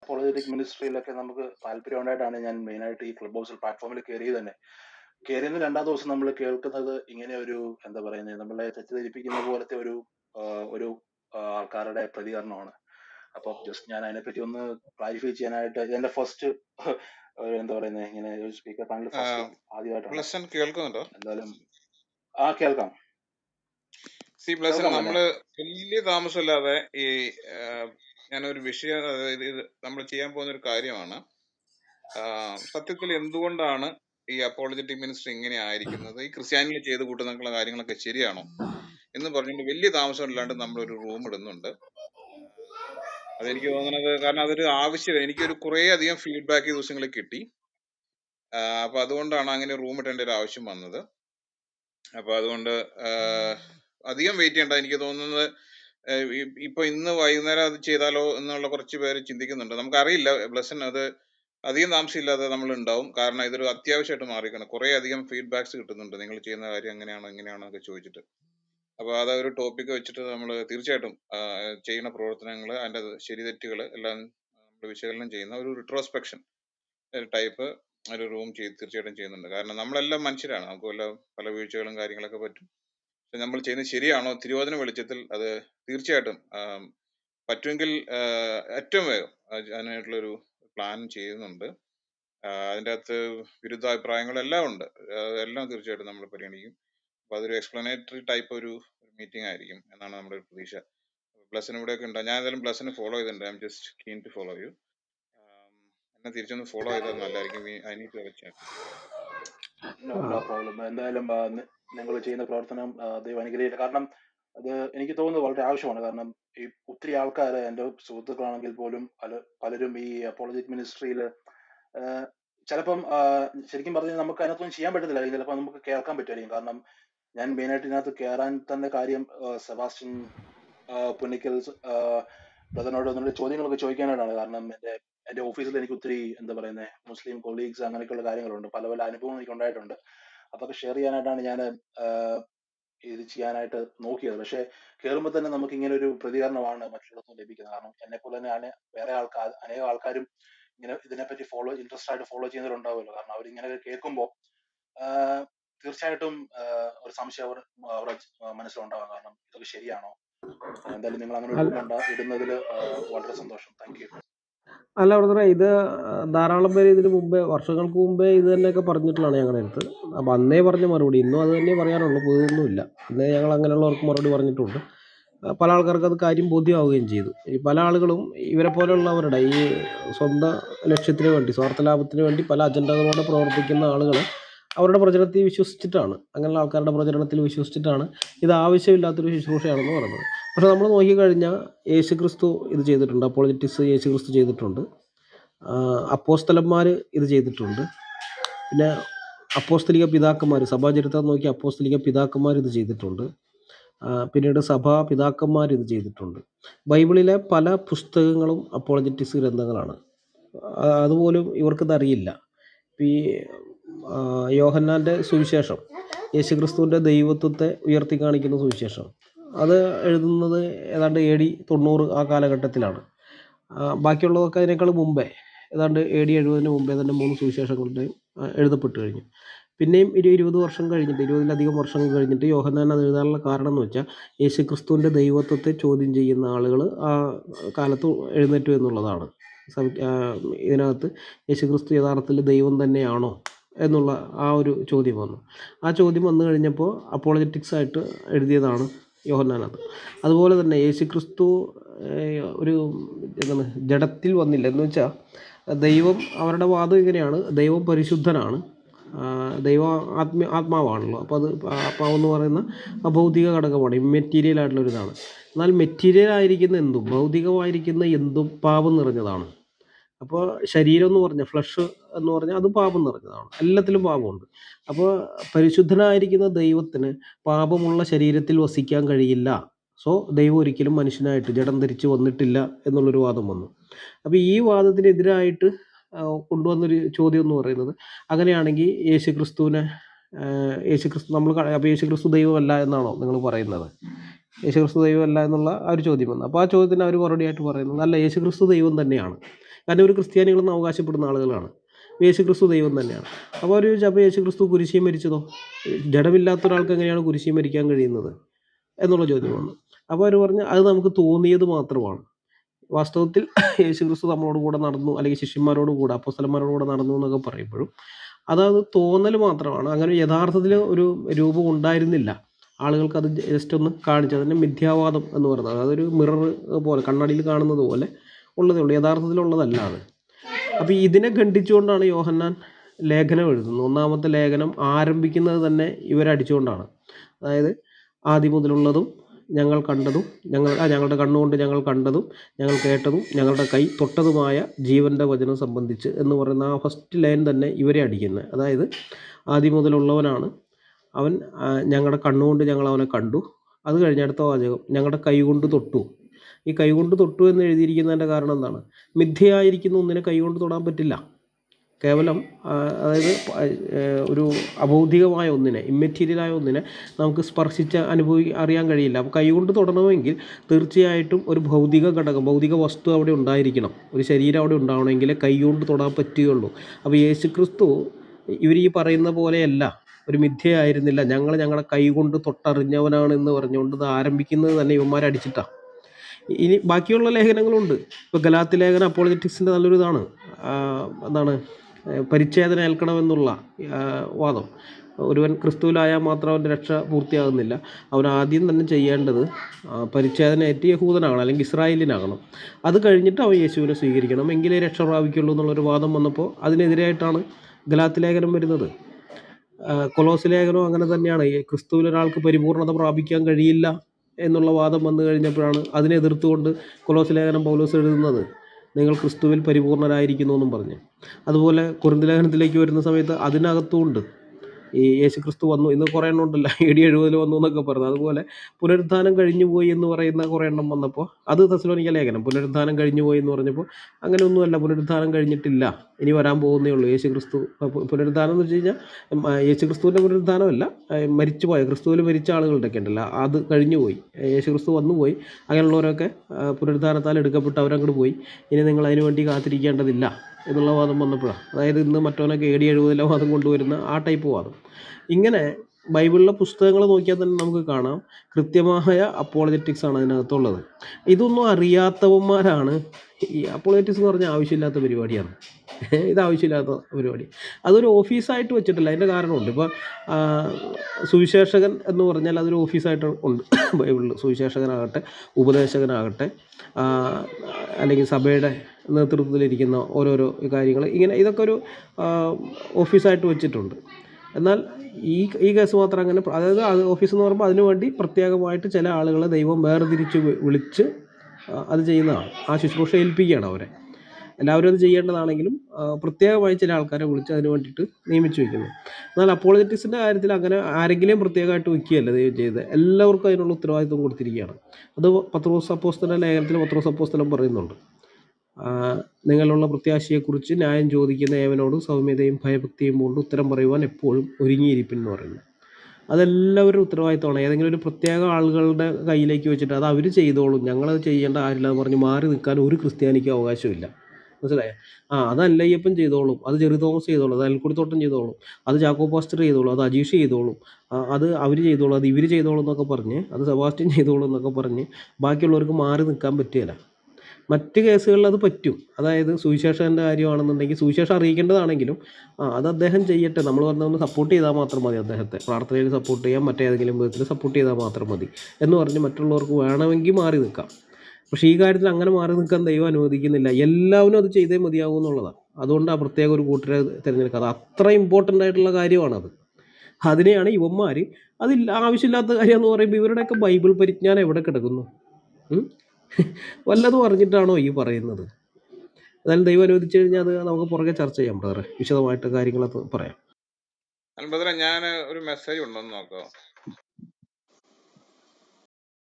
Apologetic മിനിസ്ട്രിയിലൊക്കെ നമുക്ക് താല്പര്യം ഉണ്ടായിട്ടാണ് ഞാൻ മെയിനായിട്ട് ഈ ക്ലബ് ഹൗസിൽ പ്ലാറ്റ്ഫോമിൽ കയറിയത് തന്നെ കയറിയതിന് രണ്ടാം ദിവസം നമ്മൾ കേൾക്കുന്നത് ഇങ്ങനെ ഒരു എന്താ പറയുന്നത് നമ്മളെ തെറ്റിദ്ധരിപ്പിക്കുന്ന പോലത്തെ ഒരു ആ, ഒരു ആ, ആൾക്കാരുടെ പ്രതികരണമാണ് അപ്പൊ ജസ്റ്റ് ഞാൻ അതിനെപ്പറ്റി ഒന്ന് ക്ലാരിഫൈ ചെയ്യാനായിട്ട് ഇത് എന്റെ ഫസ്റ്റ് എന്താ പറയുന്നത് ഇങ്ങനെ ഒരു സ്പീക്കർ പാനൽ ഫസ്റ്റ് ആദ്യമായിട്ടാണ് ബ്ലസൻ കേൾക്കുന്നുണ്ടോ എന്തായാലും ആ കേൾക്കാം സി ബ്ലസൻ കേൾക്കാം അല്ലേ നമ്മള് വലിയ താമസമില്ലാതെ ഈ ആ, ഞാനൊരു വിഷയം അതായത് ഇത് നമ്മൾ ചെയ്യാൻ പോകുന്ന ഒരു കാര്യമാണ് ആ, സത്യത്തിൽ എന്തുകൊണ്ടാണ് ഈ അപ്പോളജറ്റിക് മിനിസ്റ്റർ ഇങ്ങനെ ആയിരിക്കുന്നത് ഈ ക്രിസ്ത്യാനികൾ ചെയ്ത് കൂട്ടുന്ന കാര്യങ്ങളൊക്കെ ശരിയാണോ എന്ന് പറഞ്ഞുകൊണ്ട് വലിയ താമസമില്ലാണ്ട് നമ്മളൊരു റൂം ഇടുന്നുണ്ട് അതെനിക്ക് തോന്നുന്നത് കാരണം അതൊരു ആവശ്യം എനിക്കൊരു കുറേ അധികം ഫീഡ്ബാക്ക് ഈ ദിവസങ്ങളിൽ കിട്ടി ആ, അപ്പൊ അതുകൊണ്ടാണ് അങ്ങനെ റൂം ഇടേണ്ട ഒരു ആവശ്യം വന്നത് അപ്പൊ അതുകൊണ്ട് ആ, അധികം വെയിറ്റ് ചെയ്യണ്ട എനിക്ക് തോന്നുന്നത് ആ, ഇ- ഇപ്പൊ ഇന്ന് വൈകുന്നേരം അത് ചെയ്താലോ എന്നുള്ള കുറച്ച് പേര് ചിന്തിക്കുന്നുണ്ട് നമുക്കറിയില്ല ബ്ലസൻ അത് അധികം താമസമില്ലാതെ നമ്മൾ ഉണ്ടാവും കാരണം ഇതൊരു അത്യാവശ്യമായിട്ട് മാറിക്കണം കുറെ അധികം ഫീഡ്ബാക്സ് കിട്ടുന്നുണ്ട് നിങ്ങൾ ചെയ്യുന്ന കാര്യം എങ്ങനെയാണോ എങ്ങനെയാണോ ഒക്കെ ചോദിച്ചിട്ട് അപ്പൊ അത് ഒരു ടോപ്പിക് വെച്ചിട്ട് നമ്മൾ തീർച്ചയായിട്ടും ആ, ചെയ്യുന്ന പ്രവർത്തനങ്ങൾ അതിന്റെ ശരി തെറ്റുകൾ എല്ലാം നമ്മൾ വിശകലനം ചെയ്യുന്ന ഒരു റിട്രോസ്പെക്ഷൻ ടൈപ്പ് ഒരു റൂം ചെയ്ത് തീർച്ചയായിട്ടും ചെയ്യുന്നുണ്ട് കാരണം നമ്മളെല്ലാം മനുഷ്യരാണ് നമുക്ക് വല്ല പല വീഴ്ചകളും കാര്യങ്ങളൊക്കെ പറ്റും പക്ഷെ നമ്മൾ ചെയ്യുന്നത് ശരിയാണോ തിരുവോധന വെളിച്ചത്തിൽ അത് തീർച്ചയായിട്ടും ആം, പറ്റുമെങ്കിൽ ആ, ഏറ്റവും വേഗം അത് അതിനായിട്ടുള്ളൊരു പ്ലാൻ ചെയ്യുന്നുണ്ട് ആ, അതിൻ്റെ അകത്ത് വിരുദ്ധാഭിപ്രായങ്ങളെല്ലാം ഉണ്ട് ആ, എല്ലാം തീർച്ചയായിട്ടും നമ്മൾ പരിഗണിക്കും അപ്പൊ അതൊരു എക്സ്പ്ലനേറ്ററി ടൈപ്പ് ഒരു മീറ്റിംഗ് ആയിരിക്കും എന്നാണ് നമ്മുടെ ഒരു പ്രതീക്ഷ ബ്ലസ്സിന് ഇവിടെയൊക്കെ ഉണ്ട് ഞാൻ ഏതായാലും ബ്ലസ്സിന് ഫോളോ ചെയ്തിട്ടുണ്ട് I'm just keen to follow you എന്നെ തിരിച്ചൊന്ന് ഫോളോ ചെയ്താൽ നല്ലതായിരിക്കും ഐ നീഡ് ടു വെച്ചാൽ നോ നോ പ്രോബ്ലം എന്തായാലും നിങ്ങൾ ചെയ്യുന്ന പ്രവർത്തനം ആ, ദൈവം അനുഗ്രഹിക്കട്ടെ കാരണം അത് എനിക്ക് തോന്നുന്നത് വളരെ ആവശ്യമാണ് കാരണം ഈ ഒത്തിരി ആൾക്കാർ എൻ്റെ സുഹൃത്തുക്കളാണെങ്കിൽ പോലും പല പലരും ഈ അപ്പോളജിക് മിനിസ്ട്രിയിൽ ചിലപ്പം ആ, ശരിക്കും പറഞ്ഞാൽ നമുക്ക് അതിനകത്തൊന്നും ചെയ്യാൻ പറ്റത്തില്ല ചിലപ്പോൾ നമുക്ക് കേൾക്കാൻ പറ്റുമായിരിക്കും കാരണം ഞാൻ മെയിനായിട്ട് ഇതിനകത്ത് കയറാൻ തന്നെ കാര്യം ആ, സെബാസ്റ്റ്യൻ ആ, പുന്നിക്കൽ ബ്രദറിനോട് ഒന്നുള്ള ചോദ്യങ്ങളൊക്കെ ചോദിക്കാനായിട്ടാണ് കാരണം എൻ്റെ എൻ്റെ ഓഫീസിൽ എനിക്ക് ഒത്തിരി എന്താ പറയുന്നത് മുസ്ലിം കൊളീഗ്സ് അങ്ങനെയൊക്കെയുള്ള കാര്യങ്ങളുണ്ട് പല പല അനുഭവങ്ങൾ എനിക്ക് ഉണ്ടായിട്ടുണ്ട് അതൊക്കെ ഷെയർ ചെയ്യാനായിട്ടാണ് ഞാൻ ഇത് ചെയ്യാനായിട്ട് നോക്കിയത് പക്ഷെ കയറുമ്പോൾ തന്നെ നമുക്ക് ഇങ്ങനെ ഒരു പ്രതികരണമാണ് മറ്റുള്ളവർക്കും ലഭിക്കുന്നത് കാരണം എന്നെ പോലെ തന്നെയാണ് വേറെ ആൾക്കാർ അനേകം ആൾക്കാരും ഇങ്ങനെ ഇതിനെപ്പറ്റി ഫോളോ ഇൻട്രസ്റ്റ് ആയിട്ട് ഫോളോ ചെയ്യുന്നവരുണ്ടാവുമല്ലോ കാരണം അവർ ഇങ്ങനെ കേൾക്കുമ്പോൾ തീർച്ചയായിട്ടും ആഹ് ഒരു സംശയം അവർ അവരുടെ മനസ്സിലുണ്ടാവാം കാരണം ഇതൊക്കെ ശരിയാണോ എന്തായാലും നിങ്ങൾ അങ്ങനെ ഒരു അല്ല room ഉണ്ടാ- ഇടുന്നതിൽ ആഹ് വളരെ സന്തോഷം താങ്ക് യു അല്ല ബ്രദറെ ഇത് ധാരാളം പേര് ഇതിന് മുമ്പേ വർഷങ്ങൾക്ക് മുമ്പേ ഇത് തന്നെയൊക്കെ പറഞ്ഞിട്ടുള്ളതാണ് ഞങ്ങളുടെ അടുത്ത് അപ്പം അന്നേ പറഞ്ഞ മറുപടി ഇന്നും അത് തന്നെ പറയാനുള്ളൂ പുതിയതൊന്നുമില്ല അന്നേ ഞങ്ങൾ അങ്ങനെയുള്ളവർക്ക് മറുപടി പറഞ്ഞിട്ടുണ്ട് ആ, പല ആൾക്കാർക്ക് അത് കാര്യം ബോധ്യമാവുകയും ചെയ്തു ഈ പല ആളുകളും ഇവരെ പോലെയുള്ളവരുടെ ഈ സ്വന്തം ലക്ഷ്യത്തിന് വേണ്ടി സ്വാർത്ഥ ലാഭത്തിന് വേണ്ടി പല അജണ്ടകളോടെ പ്രവർത്തിക്കുന്ന ആളുകൾ അവരുടെ പ്രചരണത്തിൽ വിശ്വസിച്ചിട്ടാണ് അങ്ങനെയുള്ള ആൾക്കാരുടെ പ്രചരണത്തിൽ വിശ്വസിച്ചിട്ടാണ് ഇത് ആവശ്യമില്ലാത്തൊരു ശുശ്രൂഷയാണെന്ന് പറയുന്നത് പക്ഷെ നമ്മൾ നോക്കിക്കഴിഞ്ഞാൽ യേശു ക്രിസ്തു ഇത് ചെയ്തിട്ടുണ്ട് അപ്പോളിറ്റിക്സ് യേശു ക്രിസ്തു ചെയ്തിട്ടുണ്ട് അപ്പോസ്തലന്മാർ ഇത് ചെയ്തിട്ടുണ്ട് പിന്നെ അപ്പോസ്തലിക പിതാക്കന്മാർ സഭാചരിത്രം നോക്കി അപ്പോസ്തലിക പിതാക്കന്മാർ ഇത് ചെയ്തിട്ടുണ്ട് ആ, പിന്നീട് സഭാ പിതാക്കന്മാർ ഇത് ചെയ്തിട്ടുണ്ട് ബൈബിളിലെ പല പുസ്തകങ്ങളും അപ്പോളജറ്റിക്സ് ഗ്രന്ഥങ്ങളാണ് ആ, അതുപോലും ഇവർക്കിത് അറിയില്ല ഈ ആ, യോഹന്നാൻ്റെ സുവിശേഷം യേശുക്രിസ്തുവിൻ്റെ ദൈവത്വത്തെ ഉയർത്തി കാണിക്കുന്ന സുവിശേഷം അത് എഴുതുന്നത് ഏതാണ്ട് എ ഡി തൊണ്ണൂറ് ആ കാലഘട്ടത്തിലാണ് ആ, ബാക്കിയുള്ളതൊക്കെ അതിനേക്കാൾ മുമ്പേ ഏതാണ്ട് എ ഡി എഴുപതിന് മുമ്പേ തന്നെ മൂന്ന് സുവിശേഷങ്ങളുടെയും ആ, എഴുതപ്പെട്ട് കഴിഞ്ഞു പിന്നെയും ഒരു ഇരുപത് വർഷം കഴിഞ്ഞിട്ട് ഇരുപതിലധികം വർഷങ്ങൾ കഴിഞ്ഞിട്ട് യോഹന്നാൻ അത് എഴുതാനുള്ള കാരണം എന്ന് വെച്ചാൽ യേശു ക്രിസ്തുവിൻ്റെ ദൈവത്വത്തെ ചോദ്യം ചെയ്യുന്ന ആളുകൾ ആ കാലത്ത് എഴുന്നേറ്റു എന്നുള്ളതാണ് സം- ആ, ഇതിനകത്ത് യേശു ക്രിസ്തു യഥാർത്ഥത്തിൽ ദൈവം തന്നെയാണോ എന്നുള്ള ആ ഒരു ചോദ്യം വന്നു ആ ചോദ്യം വന്നു കഴിഞ്ഞപ്പോൾ അപ്പോളജറ്റിക്സ് ആയിട്ട് എഴുതിയതാണ് യോഹന്നാനത് അതുപോലെ തന്നെ യേശു ക്രിസ്തു ഏഹ്, ഒരു എന്താണ് ജഡത്തിൽ വന്നില്ല എന്ന് വെച്ചാൽ ദൈവം അവരുടെ വാദം ഇങ്ങനെയാണ് ദൈവം പരിശുദ്ധനാണ് ആ, ദൈവം ആത്മ ആത്മാവാണല്ലോ അപ്പോൾ അത് ആത്മാവെന്ന് പറയുന്ന അഭൗതിക ഘടകമാണ് ഇമ്മെറ്റീരിയൽ ആയിട്ടുള്ള ഒരു ഇതാണ് എന്നാൽ മെറ്റീരിയൽ ആയിരിക്കുന്ന എന്തും ഭൗതികമായിരിക്കുന്ന എന്തും പാപം നിറഞ്ഞതാണ് അപ്പോൾ ശരീരം എന്ന് പറഞ്ഞാൽ ഫ്ലഷ് എന്ന് പറഞ്ഞാൽ അത് പാപം നിറഞ്ഞതാണ് എല്ലാത്തിലും പാപമുണ്ട് അപ്പോൾ പരിശുദ്ധനായിരിക്കുന്ന ദൈവത്തിന് പാപമുള്ള ശരീരത്തിൽ വസിക്കാൻ കഴിയില്ല സോ ദൈവം ഒരിക്കലും മനുഷ്യനായിട്ട് ജഡം ധരിച്ച് വന്നിട്ടില്ല എന്നുള്ളൊരു വാദം വന്നു അപ്പോൾ ഈ വാദത്തിനെതിരായിട്ട് ആ, കൊണ്ടുവന്നൊരു ചോദ്യം എന്ന് പറയുന്നത് അങ്ങനെയാണെങ്കിൽ യേശു ക്രിസ്തുവിനെ യേശു ക്രിസ്തു നമ്മൾ അപ്പോൾ യേശു ക്രിസ്തു ദൈവമല്ല എന്നാണോ നിങ്ങൾ പറയുന്നത് യേശു ക്രിസ്തു ദൈവമല്ല എന്നുള്ള ആ ഒരു ചോദ്യം വന്നു അപ്പോൾ ആ ചോദ്യത്തിന് അവർ മറുപടിയായിട്ട് പറയുന്നത് അല്ല യേശു ക്രിസ്തു ദൈവം തന്നെയാണ് കാരണം ഒരു ക്രിസ്ത്യാനികളെന്ന് അവകാശപ്പെടുന്ന ആളുകളാണ് യേശു ക്രിസ്തു ദൈവം തന്നെയാണ് അപ്പോൾ അവർ ചോദിച്ചു അപ്പോൾ യേശു ക്രിസ്തു കുരിശിയും മരിച്ചതോ ജഡമില്ലാത്ത ഒരാൾക്ക് എങ്ങനെയാണ് കുരിശിയും മരിക്കാൻ കഴിയുന്നത് എന്നുള്ള ചോദ്യം വന്നു അപ്പോൾ അവർ പറഞ്ഞു അത് നമുക്ക് തോന്നിയത് മാത്രമാണ് വാസ്തവത്തിൽ യേശു ക്രിസ്തു നമ്മളോട് കൂടെ നടന്നു അല്ലെങ്കിൽ ശിഷ്യന്മാരോട് കൂടെ അപ്പോസ്തലന്മാരോട് കൂടെ നടന്നു എന്നൊക്കെ പറയുമ്പോഴും അതത് തോന്നൽ മാത്രമാണ് അങ്ങനെ യഥാർത്ഥത്തിൽ ഒരു രൂപം ഉണ്ടായിരുന്നില്ല ആളുകൾക്ക് അത് ജസ്റ്റ് ഒന്ന് കാണിച്ചു അതിൻ്റെ മിഥ്യാവാദം എന്ന് പറയുന്നത് അതൊരു മിറർ പോലെ കണ്ണാടിയിൽ കാണുന്നത് പോലെ ഉള്ളതേ ഉള്ളൂ യഥാർത്ഥത്തിലുള്ളതല്ല അത് അപ്പോൾ ഇതിനെ ഖണ്ഡിച്ചുകൊണ്ടാണ് യോഹന്നാൻ ലേഖനം എഴുതുന്നത് ഒന്നാമത്തെ ലേഖനം ആരംഭിക്കുന്നത് തന്നെ ഇവരടിച്ചുകൊണ്ടാണ് അതായത് ആദ്യം മുതലുള്ളതും ഞങ്ങൾ കണ്ടതും ഞങ്ങൾ ആ ഞങ്ങളുടെ കണ്ണുകൊണ്ട് ഞങ്ങൾ കണ്ടതും ഞങ്ങൾ കേട്ടതും ഞങ്ങളുടെ കൈ തൊട്ടതുമായ ജീവൻ്റെ വചനം സംബന്ധിച്ച് എന്ന് പറയുന്ന ആ ഫസ്റ്റ് ലൈൻ തന്നെ ഇവരെ അടിക്കുന്നത് അതായത് ആദ്യം മുതലുള്ളവനാണ് അവൻ ആ, ഞങ്ങളുടെ കണ്ണുകൊണ്ട് ഞങ്ങൾ അവനെ കണ്ടു അത് കഴിഞ്ഞ അടുത്ത വാചകം ഞങ്ങളുടെ കൈകൊണ്ട് തൊട്ടു ഈ കൈകൊണ്ട് തൊട്ടു എന്ന് എഴുതിയിരിക്കുന്നതിൻ്റെ കാരണം എന്താണ് മിഥ്യയായിരിക്കുന്ന ഒന്നിനെ കൈകൊണ്ട് തൊടാൻ പറ്റില്ല കേവലം ആ, അതായത് പ- ഏ, ഒരു അബൗദ്ധികമായ ഒന്നിനെ ഇമ്മെറ്റീരിയലായ ഒന്നിനെ നമുക്ക് സ്പർശിച്ച് അനുഭവി അറിയാൻ കഴിയില്ല അപ്പോൾ കൈകൊണ്ട് തൊടണമെങ്കിൽ തീർച്ചയായിട്ടും ഒരു ഭൗതിക ഘടകം ഭൗതിക വസ്തു അവിടെ ഉണ്ടായിരിക്കണം ഒരു ശരീരം അവിടെ ഉണ്ടാവണമെങ്കിൽ കൈകൊണ്ട് തൊടാൻ പറ്റുകയുള്ളൂ അപ്പോൾ യേശു ക്രിസ്തു ഇവർ ഈ പറയുന്ന പോലെയല്ല ഒരു മിഥ്യയായിരുന്നില്ല ഞങ്ങൾ ഞങ്ങളുടെ കൈകൊണ്ട് തൊട്ടറിഞ്ഞവനാണ് എന്ന് പറഞ്ഞുകൊണ്ട് ഇത് ആരംഭിക്കുന്നത് തന്നെ ഇവന്മാരടിച്ചിട്ടാണ് ഇനി ബാക്കിയുള്ള ലേഖനങ്ങളുണ്ട് ഇപ്പോൾ ഗലാത്തി ലേഖനം അപ്പോളജറ്റിക്സിൻ്റെ നല്ലൊരു ഇതാണ് ആ, എന്താണ് ഏഹ് പരിച്ഛേദന ഏൽക്കണമെന്നുള്ള ആ, വാദം ഒരുവൻ ക്രിസ്തുവിലായാൽ മാത്രം അവൻ്റെ രക്ഷ പൂർത്തിയാകുന്നില്ല അവൻ ആദ്യം തന്നെ ചെയ്യേണ്ടത് ആ, പരിച്ഛേദന ഏറ്റ് യഹൂദനാകണം അല്ലെങ്കിൽ ഇസ്രായേലിനാകണം അത് കഴിഞ്ഞിട്ട് അവൻ യേശുവിനെ സ്വീകരിക്കണം എങ്കിലേ രക്ഷ പ്രാപിക്കുള്ളൂ എന്നുള്ളൊരു വാദം വന്നപ്പോൾ അതിനെതിരായിട്ടാണ് ഗലാത്തി ലേഖനം വരുന്നത് ആ, കൊലോസ് ലേഖനം അങ്ങനെ തന്നെയാണ് ഈ ക്രിസ്തുവിൽ ഒരാൾക്ക് പരിപൂർണത പ്രാപിക്കാൻ കഴിയില്ല എന്നുള്ള വാദം വന്നു കഴിഞ്ഞപ്പോഴാണ് അതിനെ എതിർത്തുകൊണ്ട് കൊലോസ് ലേഖനം പൗലോസ് എഴുതുന്നത് നിങ്ങൾ ക്രിസ്തുവിൽ പരിപൂർണരായിരിക്കുന്നു എന്നും പറഞ്ഞ് അതുപോലെ കുറുന്ത് ലേഖനത്തിലേക്ക് വരുന്ന സമയത്ത് അതിനകത്തുമുണ്ട് ഈ യേശു ക്രിസ്തു വന്നു ഇന്ന് കുറേ എണ്ണം ഉണ്ടല്ലോ എ ഡി എഴുപതിൽ വന്നു എന്നൊക്കെ പറഞ്ഞു അതുപോലെ പുനരുദ്ധാനം കഴിഞ്ഞു പോയി എന്ന് പറയുന്ന കുറേ എണ്ണം വന്നപ്പോൾ അത് തെസ്സലോനിക്ക ലേഖനം പുനരുദ്ധാനം കഴിഞ്ഞു പോയി എന്ന് പറഞ്ഞപ്പോൾ അങ്ങനെയൊന്നുമല്ല പുനരുദ്ധാനം കഴിഞ്ഞിട്ടില്ല ഇനി വരാൻ പോകുന്നേ ഉള്ളൂ യേശു ക്രിസ്തു പു- പുനരുദ്ധാനം എന്ന് വെച്ച് കഴിഞ്ഞാൽ ഉം, ആ, യേശു ക്രിസ്തുവിൻ്റെ പുനരുദ്ധാനമല്ല ആ, മരിച്ചുപോയ ക്രിസ്തുവിൽ മരിച്ച ആളുകളുടെയൊക്കെ ഉണ്ടല്ലോ അത് കഴിഞ്ഞു പോയി യേശു ക്രിസ്തു വന്നുപോയി അങ്ങനെയുള്ളവരൊക്കെ ആ, പുനരുദ്ധാനത്താൽ എടുക്കപ്പെട്ട് അവരങ്ങോട്ട് പോയി ഇനി നിങ്ങൾ അതിനു വേണ്ടി കാത്തിരിക്കേണ്ടതില്ല എന്നുള്ള വാദം വന്നപ്പോഴാണ് അതായത് ഇന്ന് മറ്റവനൊക്കെ എ ഡി എഴുപതിലെ വാദം കൊണ്ടുവരുന്ന ആ ടൈപ്പ് വാദം ഇങ്ങനെ ബൈബിളിലെ പുസ്തകങ്ങൾ നോക്കിയാൽ തന്നെ നമുക്ക് കാണാം കൃത്യമായ അപ്പോളജറ്റിക്സ് ആണ് അതിനകത്തുള്ളത് ഇതൊന്നും അറിയാത്തവന്മാരാണ് ഈ അപ്പോളജറ്റിക്സ് എന്ന് പറഞ്ഞാൽ ആവശ്യമില്ലാത്ത പരിപാടിയാണ് ഇത് ആവശ്യമില്ലാത്ത പരിപാടി അതൊരു ഓഫീസായിട്ട് വെച്ചിട്ടില്ല അതിൻ്റെ കാരണമുണ്ട് ഇപ്പോൾ സുവിശേഷകൻ എന്ന് പറഞ്ഞാൽ അതൊരു ഓഫീസായിട്ട് ഉണ്ട് ബൈബിളിൽ സുവിശേഷകനാകട്ടെ ഉപദേശകനാകട്ടെ ആ, അല്ലെങ്കിൽ സഭയുടെ നേതൃത്വത്തിലിരിക്കുന്ന ഓരോരോ കാര്യങ്ങൾ ഇങ്ങനെ ഇതൊക്കെ ഒരു ആ, ഓഫീസായിട്ട് വെച്ചിട്ടുണ്ട് എന്നാൽ ഈ ഈ കേസ് മാത്രം അങ്ങനെ പ്ര- അതായത് അത് ഓഫീസ് എന്ന് പറയുമ്പോൾ അതിനു വേണ്ടി പ്രത്യേകമായിട്ട് ചില ആളുകളെ ദൈവം വേർതിരിച്ച് വി- വിളിച്ച് ആ, അത് ചെയ്യുന്നതാണ് ആ ശുശ്രൂഷ ഏൽപ്പിക്കുകയാണ് അവരെ എല്ലാവരും അത് ചെയ്യേണ്ടതാണെങ്കിലും ആ, പ്രത്യേകമായി ചില ആൾക്കാരെ വിളിച്ച് അതിന് വേണ്ടിയിട്ട് നിയമിച്ചു വയ്ക്കുന്നു എന്നാൽ അപ്പോളജറ്റിക്സിൻ്റെ കാര്യത്തിൽ അങ്ങനെ ആരെങ്കിലും പ്രത്യേകമായിട്ട് വയ്ക്കുകയല്ല ദൈവം ചെയ്ത് എല്ലാവർക്കും അതിനുള്ള ഉത്തരവാദിത്വം കൊടുത്തിരിക്കുകയാണ് അത് പത്രോസ് അപ്പോസ്തല ലേഖനത്തിൽ പത്രോസ് അപ്പോസ്തലം പറയുന്നുണ്ട് ആ, നിങ്ങളുള്ള പ്രത്യാശയെക്കുറിച്ച് ന്യായം ചോദിക്കുന്ന ഏവനോട് സൗമ്യതയും ഭയഭക്തിയും കൊണ്ട് ഉത്തരം പറയുവാൻ എപ്പോഴും ഒരുങ്ങിയിരിപ്പിൻ എന്ന് പറയുന്നത് അതെല്ലാവരും ഉത്തരവാദിത്തമാണ് ഏതെങ്കിലും ഒരു പ്രത്യേക ആളുകളുടെ കയ്യിലേക്ക് വെച്ചിട്ട് അത് അവർ ചെയ്തോളും ഞങ്ങളത് ചെയ്യേണ്ട കാര്യമില്ല എന്ന് പറഞ്ഞ് മാറി നിൽക്കാൻ ഒരു ക്രിസ്ത്യാനിക്കും അവകാശമില്ല മനസ്സിലായോ ആ അത് അല്ലയ്യപ്പൻ ചെയ്തോളും അത് ചെറു തോമസ് ചെയ്തോളും അത് അയൽക്കുടിത്തോട്ടം ചെയ്തോളും അത് ചാക്കോ പാസ്റ്റർ ചെയ്തോളും അത് അജീഷ് ചെയ്തോളും ആ, അത് അവർ ചെയ്തോളും അത് ഇവർ ചെയ്തോളും എന്നൊക്കെ പറഞ്ഞ് അത് സെബാസ്റ്റ്യൻ ചെയ്തോളും എന്നൊക്കെ പറഞ്ഞ് ബാക്കിയുള്ളവർക്ക് മാറി നിൽക്കാൻ പറ്റുകയില്ല മറ്റ് കേസുകളിൽ അത് പറ്റും അതായത് സുവിശേഷൻ്റെ കാര്യമാണെന്നുണ്ടെങ്കിൽ സുവിശേഷം അറിയിക്കേണ്ടതാണെങ്കിലും ആ അത് അദ്ദേഹം ചെയ്യട്ടെ നമ്മൾ പറഞ്ഞൊന്ന് സപ്പോർട്ട് ചെയ്താൽ മാത്രം മതി അദ്ദേഹത്തെ പ്രാർത്ഥനയിൽ സപ്പോർട്ട് ചെയ്യാം മറ്റേതെങ്കിലും വിധത്തിൽ സപ്പോർട്ട് ചെയ്താൽ മാത്രം മതി എന്ന് പറഞ്ഞ് മറ്റുള്ളവർക്ക് വേണമെങ്കിൽ മാറി നിൽക്കാം പക്ഷേ ഈ കാര്യത്തിൽ അങ്ങനെ മാറി നിൽക്കാൻ ദൈവം അനുവദിക്കുന്നില്ല എല്ലാവരും അത് ചെയ്തേ മതിയാകും എന്നുള്ളതാണ് അതുകൊണ്ട് ആ പ്രത്യേക ഒരു കൂട്ടരെ തിരഞ്ഞെടുക്കുക അത് അത്ര ഇമ്പോർട്ടൻ്റ് ആയിട്ടുള്ള കാര്യമാണത് അതിനെയാണ് ഇവന്മാർ അതില്ല ആവശ്യമില്ലാത്ത കാര്യം എന്ന് പറയുമ്പോൾ ഇവരുടെയൊക്കെ ബൈബിൾ പരിജ്ഞാനം എവിടെ കിടക്കുന്നു ഉം? വല്ലതും അറിഞ്ഞിട്ടാണോ ഈ പറയുന്നത് എന്നാലും ദൈവം അനുവദിച്ചു കഴിഞ്ഞാൽ അത് നമുക്ക് പുറകെ ചർച്ച ചെയ്യാം ബ്രദറെ വിശദമായിട്ട് കാര്യങ്ങളൊക്കെ പറയാം അൽബദ്ര ഞാൻ ഒരു മെസ്സേജ് ഉണ്ടോന്ന് നോക്കാം